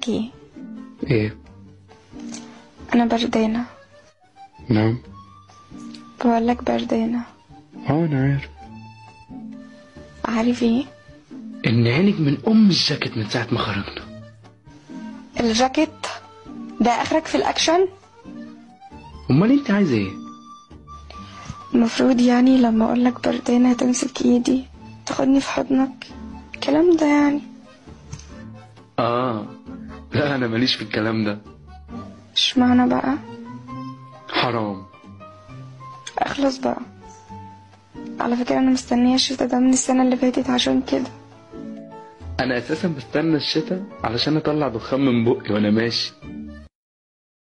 لك ايه ايه انا بردانة نعم بقول لك بردانة اه انا عارف عارف ايه ان عينك من ام الجاكيت من ساعه ما خرجنا الجاكيت ده اخرك في الاكشن امال انت عايزه ايه المفروض يعني لما اقول لك بردانة تمسك ايدي تاخدني في حضنك الكلام ده يعني اه لا انا ماليش في الكلام ده اشمعنى بقى حرام اخلص بقى على فكرة انا مستنية الشتا ده من السنة اللي فاتت عشان كده انا اساسا بستنى الشتاء علشان اطلع دخان من بقي وانا ماشي